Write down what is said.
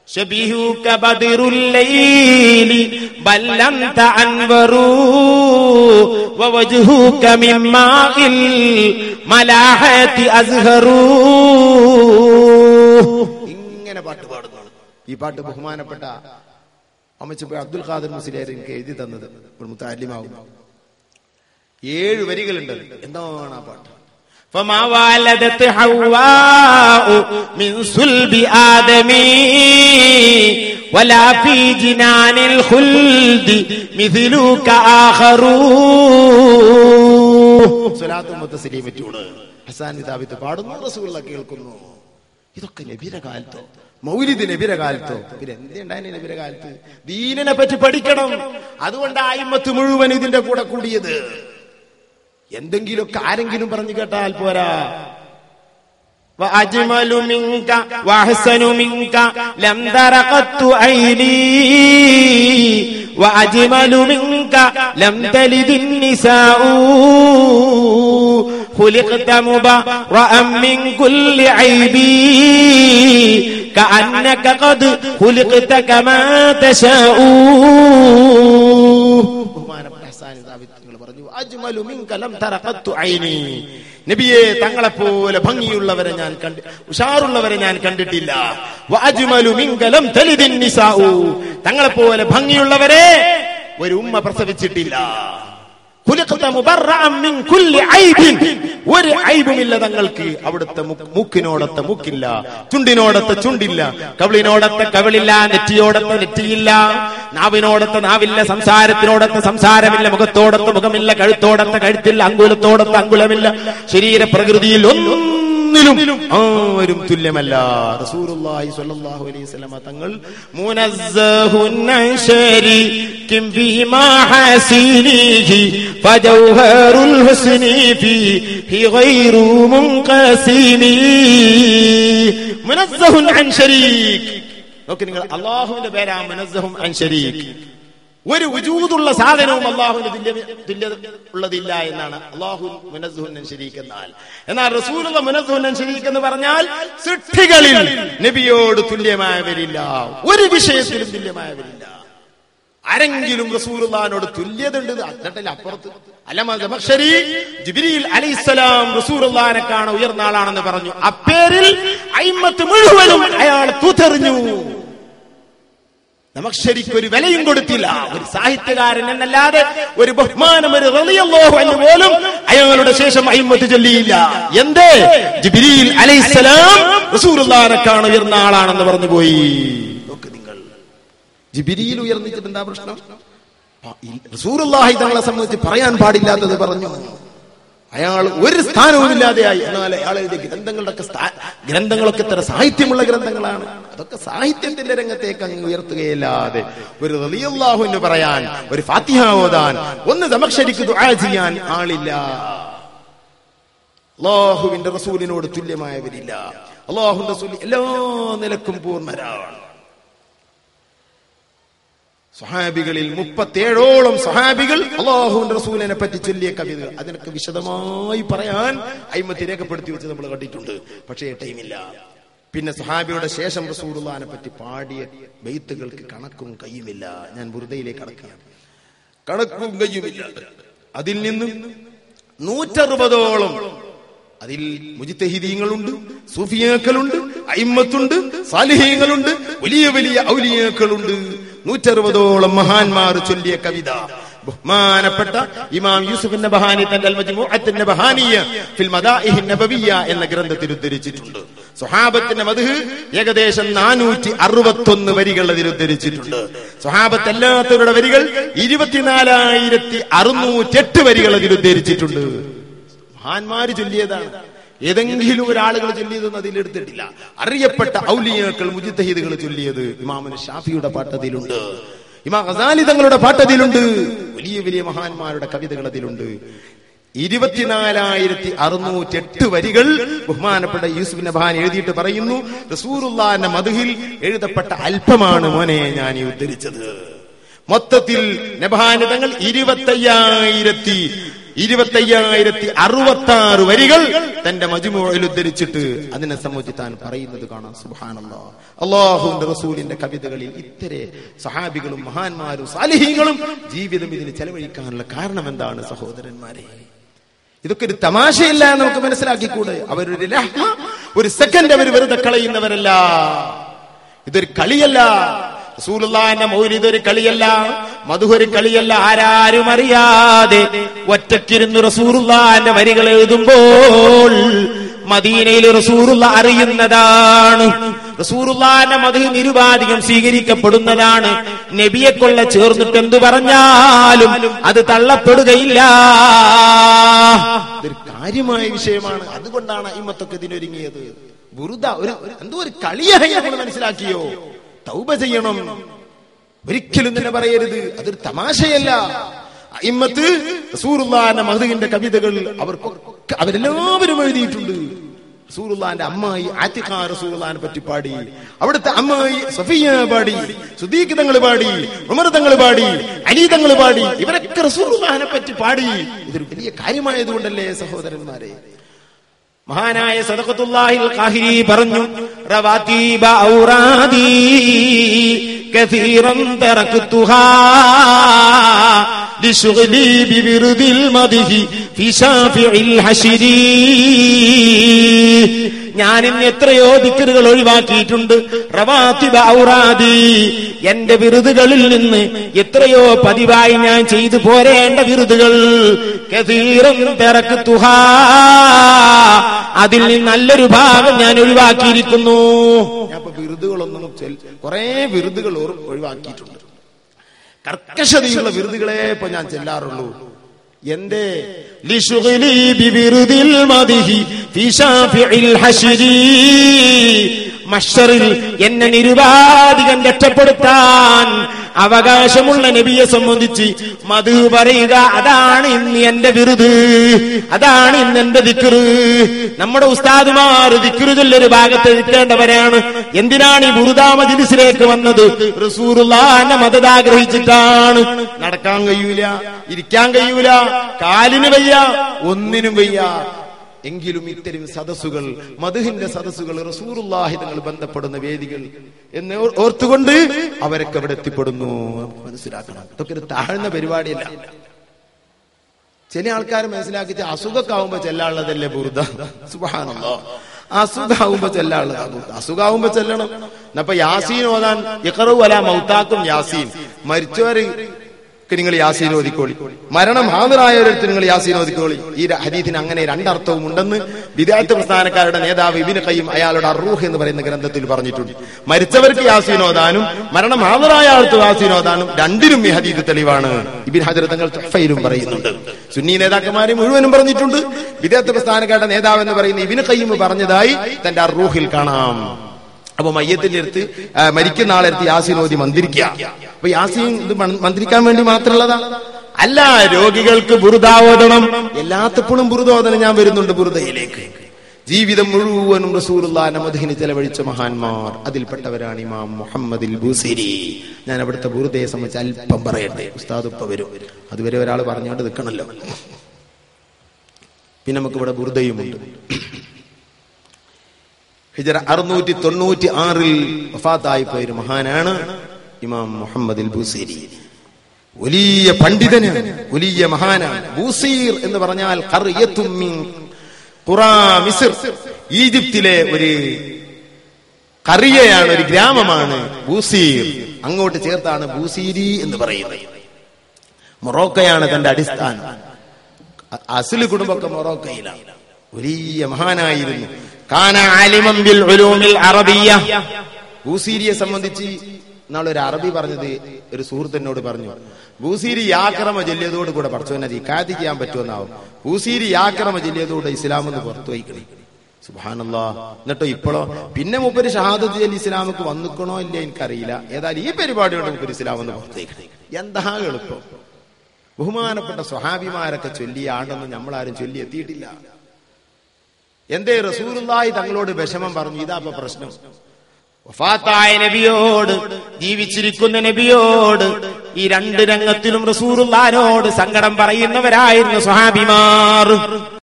شبيهك بدر الليل بل أنت أنور ووجهك من ماء الملاحة أزهر ഇങ്ങനെ പാട്ട് പാടുന്നു ഈ പാട്ട് ബഹുമാനപ്പെട്ട അമ്മച്ചപ്പോ അബ്ദുൽ ഖാദർ മുസ്ലിയാർ എനിക്ക് എഴുതി തന്നത് ഒരു മുത്താലിമാവും ഏഴ് വരികളുണ്ട് എന്താണ് ആ പാട്ട് فما والدت حواء من صلب آدم ولا في جنان الخلد مثلك آخر സ്വലാത്തും മുത്തസലീമറ്റൂണ് ഹസാൻ താബിത്ത് പാടുന്നു റസൂള്ള കേൾക്കുന്നു ഇതൊക്കെ നബിയുടെ കാലത്തോ മൗലിദ് നബിയുടെ കാലത്തോ പിന്നെ എന്തുണ്ടായി നബിയുടെ കാലത്ത് ദീനിനെ പറ്റി പഠിക്കണം അതുകൊണ്ട് ആയിമത്ത് മുഴുവൻ ഇതിന്റെ കൂടെ കൂടിയത് എന്തെങ്കിലുമൊക്കെ ആരെങ്കിലും പറഞ്ഞു കേട്ടാൽ പോരാ وأجمل منك وأحسن منك لم تر قط عيني وأجمل منك لم تلد النساء خلقت مبرأ من كل عيب كأنك قد خلقت كما تشاء ബഹുമാനപ്പെട്ട ഹസാൻ സാബിത്ത് നിങ്ങൾ പറഞ്ഞു അജ്മലു മിൻക ലം തറ ഖത്തു ഐനി നബിയെ തങ്ങളെ പോലെ ഭംഗിയുള്ളവരെ ഞാൻ കണ്ട് ഉഷാറുള്ളവരെ ഞാൻ കണ്ടിട്ടില്ല വ അജ്മലു മിൻക ലം തലിദിൻ നിസാഉ തങ്ങളെ പോലെ ഭംഗിയുള്ളവരെ ഒരു ഉമ്മ പ്രസവിച്ചിട്ടില്ല ഖുലിഖത മുബറഅൻ മിൻ കുല്ലി ഐബിൻ ഒരു ഐബുമില്ല തങ്ങൾക്ക് അവിടുത്തെ മു- മൂക്കിനോടത്തെ മൂക്കില്ല ചുണ്ടിനോടത്തെ ചുണ്ടില്ല കവിളിനോടത്തെ കവിളില്ല നെറ്റിയോടത്തെ നെറ്റിയില്ല നാവിനോടത്തെ നാവില്ല സംസാരത്തിനോടത്തെ സംസാരമില്ല മുഖത്തോടത്തെ മുഖമില്ല കഴുത്തോടത്തെ കഴുത്തില്ല അങ്കുലത്തോടത്തെ അങ്കുലമില്ല ശരീര പ്രകൃതിയിൽ ഒന്നിലും ആരും തുല്യമല്ല റസൂലുള്ളാഹി സ്വല്ലല്ലാഹു അലൈഹി വസല്ലമ തങ്ങൾ منزه عن شريك فيما حسينه فجوهر الحسن فيه غير منقسم മുനസ്സഹുൻ അൻ ശരീക് നോക്ക് നിങ്ങൾ അള്ളാഹുവിന്റെ പേരാ മുനസ്സഹും അൻ ശരീക് ഒരു വജൂദുള്ള സാധനവും അള്ളാഹുവിന് തുല്യ തുല്യ ഉള്ളതില്ല എന്നാണ് അള്ളാഹു മുനസ്സുഹുൻ അൻ ശരീക് എന്നാൽ എന്നാൽ റസൂലുള്ള മുനസ്സുഹുൻ അൻ ശരീക് എന്ന് പറഞ്ഞാൽ സൃഷ്ടികളിൽ നബിയോട് തുല്യമായവരില്ല ഒരു വിഷയത്തിലും തുല്യമായവരില്ല ആരെങ്കിലും റസൂലുള്ളാഹിനോട് തുല്യത ഉണ്ട് എന്നിട്ടല്ല അപ്പുറത്ത് അല്ലമ ജമഖ്ശരി ജിബ്രീൽ അലൈഹിസ്സലാം റസൂലുള്ളാഹിനെ കാണാൻ ഉയർന്ന ആളാണെന്ന് പറഞ്ഞു അപ്പേരിൽ അയിമത്ത് മുഴുവനും അയാൾ തൂത്തെറിഞ്ഞു നമക്ഷരിക്ക് ഒരു വിലയും കൊടുത്തില്ല ഒരു സാഹിത്യകാരൻ എന്നല്ലാതെ ഒരു ബഹുമാനം ഒരു റളിയല്ലാഹു എന്ന് പോലും അയാളുടെ ശേഷം അയിമത്ത് ചൊല്ലിയില്ല എന്തേ ജിബ്രീൽ അലൈഹിസ്സലാം റസൂലുള്ളാഹിനെ കാണാൻ ഉയർന്ന ആളാണെന്ന് പറഞ്ഞു പോയി നോക്ക് നിങ്ങൾ ജിബിരിയിൽ ഉയർന്നിട്ട് എന്താ പ്രശ്നം റസൂറുല്ലാഹി തങ്ങളെ സംബന്ധിച്ച് പറയാൻ പാടില്ലാത്തത് പറഞ്ഞു അയാൾ ഒരു സ്ഥാനവുമില്ലാതെയായി എന്നാൽ അയാൾ എഴുതിയ ഗ്രന്ഥങ്ങളുടെ ഒക്കെ സ്ഥാ- ഗ്രന്ഥങ്ങളൊക്കെ ഇത്ര സാഹിത്യമുള്ള ഗ്രന്ഥങ്ങളാണ് അതൊക്കെ സാഹിത്യത്തിന്റെ രംഗത്തേക്ക് അങ്ങ് ഉയർത്തുകയല്ലാതെ ഒരു റളിയല്ലാഹു എന്ന് പറയാൻ ഒരു ഫാത്തിഹ ഓതാൻ ഒന്ന് സമക്ഷരിക്ക് ദുആ ചെയ്യാൻ ആളില്ല അള്ളാഹുവിന്റെ റസൂലിനോട് തുല്യമായവരില്ല അള്ളാഹു റസൂൽ എല്ലാ നിലക്കും പൂർണ്ണരാണ് സഹാബികളിൽ മുപ്പത്തേഴോളം സഹാബികൾ അള്ളാഹുവിന്റെ റസൂലിനെ പറ്റി ചൊല്ലിയ കവിതകൾ അതിനൊക്കെ വിശദമായി പറയാൻ അയിമത്തി രേഖപ്പെടുത്തി വെച്ച് നമ്മൾ കണ്ടിട്ടുണ്ട് പക്ഷേ ടൈമില്ല പിന്നെ സഹാബിയുടെ ശേഷം റസൂലുള്ളാഹിനെ പറ്റി പാടിയ ബെയ്ത്തുകൾക്ക് കണക്കും കയ്യുമില്ല ഞാൻ ബുറുദയിലേക്ക് കടക്കുകയാണ് കണക്കും കയ്യുമില്ല അതിൽ നിന്നും നൂറ്ററുപതോളം അതിൽ മുജിത്തഹിദീങ്ങളുണ്ട് സൂഫിയാക്കളുണ്ട് അയിമ്മത്തുണ്ട് സാലിഹീങ്ങളുണ്ട് വലിയ വലിയ ഔലിയാക്കളുണ്ട് നൂറ്ററുപതോളം മഹാന്മാർ ചൊല്ലിയ കവിത ബഹുമാനപ്പെട്ട ഇമാം യൂസുഫിന്റെ ബഹാനി തന്റെ അൽ മജ്മുഅത്തിന്റെ ബഹാനിയ ഫിൽ മദാഇഹി നബവിയ എന്ന ഗ്രന്ഥത്തിൽ ഉദ്ധരിച്ചിട്ടുണ്ട് സ്വഹാബത്തിന്റെ മധു ഏകദേശം നാനൂറ്റി അറുപത്തൊന്ന് വരികൾ അതിൽ ഉദ്ധരിച്ചിട്ടുണ്ട് സ്വഹാബത്ത് അല്ലാത്തവരുടെ വരികൾ ഇരുപത്തിനാലായിരത്തി അറുന്നൂറ്റെട്ട് വരികൾ അതിൽ ഉദ്ധരിച്ചിട്ടുണ്ട് മഹാന്മാര് ചൊല്ലിയതാണ് ഏതെങ്കിലും ഒരാളുകൾ ചൊല്ലിയതൊന്നും അതിലെടുത്തിട്ടില്ല അറിയപ്പെട്ട ഔലിയാക്കൾ മുജിത്തഹീദുകൾ ചൊല്ലിയത് ഇമാമുന് ഷാഫിയുടെ പാട്ടതിലുണ്ട് ഇമാ ഖസാലി തങ്ങളുടെ പാട്ടതിലുണ്ട് വലിയ വലിയ മഹാന്മാരുടെ കവിതകൾ അതിലുണ്ട് ഇരുപത്തിനാലായിരത്തി അറുന്നൂറ്റി എട്ട് വരികൾ ബഹുമാനപ്പെട്ട യൂസുഫ് നബാൻ എഴുതിയിട്ട് പറയുന്നു റസൂറുല്ലാന്റെ മധുഹിൽ എഴുതപ്പെട്ട അല്പമാണ് മോനെ ഞാൻ ഈ ഉദ്ധരിച്ചത് മൊത്തത്തിൽ നബാനിതങ്ങൾ ഇരുപത്തയ്യായിരത്തി ഇരുപത്തയ്യായിരത്തി അറുപത്തി ആറ് വരികൾ തന്റെ മജുമോയിൽ ഉദ്ധരിച്ചിട്ട് അതിനെ സംബന്ധിച്ച് താൻ പറയുന്നത് കാണാം സുബാനല്ലോ അള്ളാഹുന്റെ റസൂലിന്റെ കവിതകളിൽ ഇത്തരെ സഹാബികളും മഹാന്മാരും സാലിഹീങ്ങളും ജീവിതം ഇതിന് ചെലവഴിക്കാനുള്ള കാരണം എന്താണ് സഹോദരന്മാരെ ഇതൊക്കെ ഒരു തമാശയില്ല എന്ന് നമുക്ക് മനസ്സിലാക്കിക്കൂടെ അവരൊരു ലഹ്മ, ഒരു സെക്കൻഡ് അവർ വെറുതെ കളയുന്നവരല്ല ഇതൊരു കളിയല്ല റസൂലുള്ളാന്റെ മൗലിദ് ഒരു കളിയല്ല മധു ഒരു കളിയല്ല ആരാരും അറിയാതെ ഒറ്റക്കിരുന്ന് റസൂലുള്ളാന്റെ വരികൾ എഴുതുമ്പോൾ മദീനയിൽ റസൂലുള്ള അറിയുന്നതാണ് റസൂറുള്ളാന്റെ മധു നിരുപാധികം സ്വീകരിക്കപ്പെടുന്നതാണ് നബിയെ കൊള്ള ചേർന്നിട്ട് എന്തു പറഞ്ഞാലും അത് തള്ളപ്പെടുകയില്ല ഇതൊരു കാര്യമായ വിഷയമാണ് അതുകൊണ്ടാണ് അയിമത്തൊക്കെ ഇതിനൊരുങ്ങിയത് വെറുത ഒരു ഒരു- എന്തോ ഒരു കളിയായി നമ്മൾ മനസ്സിലാക്കിയോ തൗബ ചെയ്യണം ഒരിക്കലും തന്നെ പറയരുത് അതൊരു തമാശയല്ല അയിമത്ത് റസൂറുല്ലാന്റെ മഹദിന്റെ കവിതകൾ അവർക്കൊക്കെ അവരെല്ലാവരും എഴുതിയിട്ടുണ്ട് റസൂലുള്ളാന്റെ അമ്മായി ആത്തിഖ റസൂലുള്ളാനെ പറ്റി പാടി അവിടുത്തെ അമ്മായി സഫിയ പാടി സുദീഖ് തങ്ങൾ പാടി ഉമർ തങ്ങൾ പാടി അലി തങ്ങൾ പാടി ഇവരൊക്കെ റസൂലുള്ളാനെ പറ്റി പാടി ഇതൊരു വലിയ കാര്യമായതുകൊണ്ടല്ലേ സഹോദരന്മാരെ മഹാനായ സദഖത്തുല്ലാഹിൽ ഖാഹിരി പറഞ്ഞു റവാതീബ ഔറാദി കസീറൻ തറക്തുഹാ لشغلي ببرد المدح في شافع الحشري ഞാൻ ഇന്ന് എത്രയോ ദിക്കറുകൾ ഒഴിവാക്കിയിട്ടുണ്ട് റവാത്തിബ ഔറാദി എന്റെ വിരുദുകളിൽ നിന്ന് എത്രയോ പതിവായി ഞാൻ ചെയ്തു പോരേണ്ട വിരുദുകൾ കസീറൻ തറക്തുഹാ അതിൽ നിന്ന് നല്ലൊരു ഭാഗം ഞാൻ ഒഴിവാക്കിയിരിക്കുന്നു ഞാൻ ഇപ്പൊ വിരുദുകളൊന്നും കുറെ വിരുദുകൾ ഒഴിവാക്കിയിട്ടുണ്ട് കർക്കശതയുള്ള വിരുദുകളെ ഇപ്പൊ ഞാൻ ചെല്ലാറുള്ളൂ എന്റെ ലിശുഗലി ബിബിറുദിൽ മദിഹി ഫീ ശാഫിഇൽ ഹശ്രി മഷറിൽ എന്നെ നിരുപാധികം രക്ഷപ്പെടുത്താൻ അവകാശമുള്ള നബിയെ സംബന്ധിച്ച് മധു പറയുക അതാണ് ഇന്ന് എന്റെ വിരുദ് അതാണ് ഇന്ന് എന്റെ ദിക്കറ് നമ്മുടെ ഉസ്താദുമാർ ദിക്കറ് ചൊല്ലൊരു ഭാഗത്ത് നിൽക്കേണ്ടവരാണ് എന്തിനാണ് ഈ ബുറുദാ മജിലിസിലേക്ക് വന്നത് റസൂറുല്ലാന്റെ മതത ആഗ്രഹിച്ചിട്ടാണ് നടക്കാൻ കഴിയൂല ഇരിക്കാൻ കഴിയൂല കാലിന് വയ്യ ഒന്നിനും വയ്യ എങ്കിലും ഇത്തരം സദസ്സുകൾ മധുഹിന്റെ സദസ്സുകൾ റസൂറുല്ലാഹി തങ്ങൾ ബന്ധപ്പെടുന്ന വേദികൾ എന്ന് ഓർ- ഓർത്തുകൊണ്ട് അവരൊക്കെ അവിടെ എത്തിപ്പെടുന്നു നമുക്ക് മനസ്സിലാക്കണം ഇതൊക്കെ ഒരു താഴ്ന്ന പരിപാടിയല്ല ചില ആൾക്കാർ മനസ്സിലാക്കിച്ച അസുഖക്കാവുമ്പോ ചെല്ലാനുള്ളതല്ലേ ബുറുദ സുബാനല്ലോ അസുഖാവുമ്പോ ചെല്ലാനുള്ളതാ ബുറുദ അസുഖാവുമ്പോ ചെല്ലണം അപ്പൊ യാസീൻ ഓതാൻ ഇഖറു അല മൗത്താക്കും യാസീൻ മരിച്ചവര് നിങ്ങൾ യാസീൻ ഓതിക്കോളി മരണം ഹാജരായവരടുത്ത് നിങ്ങൾ യാസീൻ ഓതിക്കോളി ഈ ര- ഹദീസിന് അങ്ങനെ രണ്ടർത്ഥവും ഉണ്ടെന്ന് വിദ്യാർത്ഥി പ്രസ്ഥാനക്കാരുടെ നേതാവ് ഇബിന് കയ്യും അയാളുടെ അറൂഹ് എന്ന് പറയുന്ന ഗ്രന്ഥത്തിൽ പറഞ്ഞിട്ടുണ്ട് മരിച്ചവർക്ക് യാസീൻ ഓതാനും മരണം ഹാജരായ ആൾക്ക് യാസീൻ ഓതാനും രണ്ടിനും ഈ ഹദീസ് തെളിവാണ് ഇബിൻ ഹജർ തങ്ങൾ തുഹഫയിലും പറയുന്നുണ്ട് സുന്നി നേതാക്കന്മാരെ മുഴുവനും പറഞ്ഞിട്ടുണ്ട് വിദ്യാർത്ഥി പ്രസ്ഥാനക്കാരുടെ നേതാവ് എന്ന് പറയുന്ന ഇബിന് കയ്യും പറഞ്ഞതായി തന്റെ അറൂഹിൽ കാണാം അപ്പൊ മയ്യത്തിന്റെ അടുത്ത് ആ, മരിക്കുന്ന ആളെടുത്ത് യാസീൻ ഓതി മന്ത്രിക്കുക അപ്പൊ യാസീൻ ഇത് മൺ- മന്ത്രിക്കാൻ വേണ്ടി മാത്രമുള്ളതാ അല്ല രോഗികൾക്ക് ബുറുദാവോദനം എല്ലാത്തപ്പോഴും ബുറുദോദനം ഞാൻ വരുന്നുണ്ട് ബുറുദയിലേക്ക് ജീവിതം മുഴുവനും റസൂലുള്ളാന്റെ മധുഹിന് ചെലവഴിച്ച മഹാന്മാർ അതിൽപ്പെട്ടവരാണ് ഇമാം മുഹമ്മദിൽ ബൂസിരി ഞാൻ അവിടുത്തെ ബുറുദയെ സംബന്ധിച്ച് അല്പം പറയട്ടെ ഉസ്താദ് ഇപ്പൊ വരും അതുവരെ ഒരാൾ പറഞ്ഞുകൊണ്ട് നിൽക്കണല്ലോ പിന്നെ നമുക്ക് ഇവിടെ ബുറുദയുമുണ്ട് ഹിജറ അറുന്നൂറ്റി തൊണ്ണൂറ്റി ആറിൽ വഫാത്തായി പോയ ഒരു മഹാനാണ് ഇമാം മുഹമ്മദ് ബൂസീരി വലിയ പണ്ഡിതന് വലിയ മഹാനാണ് ബൂസീർ എന്ന് പറഞ്ഞാൽ ഖർയത്തും മിൻ ഖുറാ മിസ്ർ ഈജിപ്തിലെ ഒരു കറിയയാണ് ഒരു ഗ്രാമമാണ് ബൂസീർ അങ്ങോട്ട് ചേർത്താണ് ബൂസീരി എന്ന് പറയുന്നത് മൊറോക്കയാണ് തന്റെ അടിസ്ഥാനം അസില് കുടുംബമൊക്കെ മൊറോക്കയിലാണ് വലിയ മഹാനായിരുന്നു കാന ആലിമം ബിൽ ഉലൂമിൽ അറബിയ ബൂസീരിയെ സംബന്ധിച്ച് നാളെ ഒരു അറബി പറഞ്ഞത് ഒരു സുഹൃത്തിനോട് പറഞ്ഞു ബൂസീരി യാക്രമ ജല്യതോട് കൂടെ പഠിച്ചവനെ ഇക്കാതി ചെയ്യാൻ പറ്റുമെന്നാവും ബൂസീരി യാക്രമ ജല്യതോടെ ഇസ്ലാം എന്ന് പുറത്തു വയ്ക്കണേ സുബാനല്ലാ എന്നിട്ടോ ഇപ്പോഴോ പിന്നെ മുപ്പര് ഷഹാദത്ത് ജലി ഇസ്ലാമക്ക് വന്നിക്കണോ ഇല്ല എനിക്കറിയില്ല ഏതായാലും ഈ പരിപാടിയോട് മുപ്പര് ഇസ്ലാം എന്ന് പുറത്തു വയ്ക്കണേ എന്താ എളുപ്പം ബഹുമാനപ്പെട്ട സ്വഹാബിമാരൊക്കെ ചൊല്ലിയ ആണ്ടൊന്നും നമ്മളാരും ചൊല്ലി എത്തിയിട്ടില്ല എന്തേ റസൂലുള്ളാഹി തങ്ങളോട് വിഷമം പറഞ്ഞു ഇതാ ഇപ്പൊ പ്രശ്നം വഫാത്തായ നബിയോട് ജീവിച്ചിരിക്കുന്ന നബിയോട് ഈ രണ്ട് രംഗത്തിലും റസൂറുല്ലാനോട് സങ്കടം പറയുന്നവരായിരുന്നു സ്വഹാബിമാർ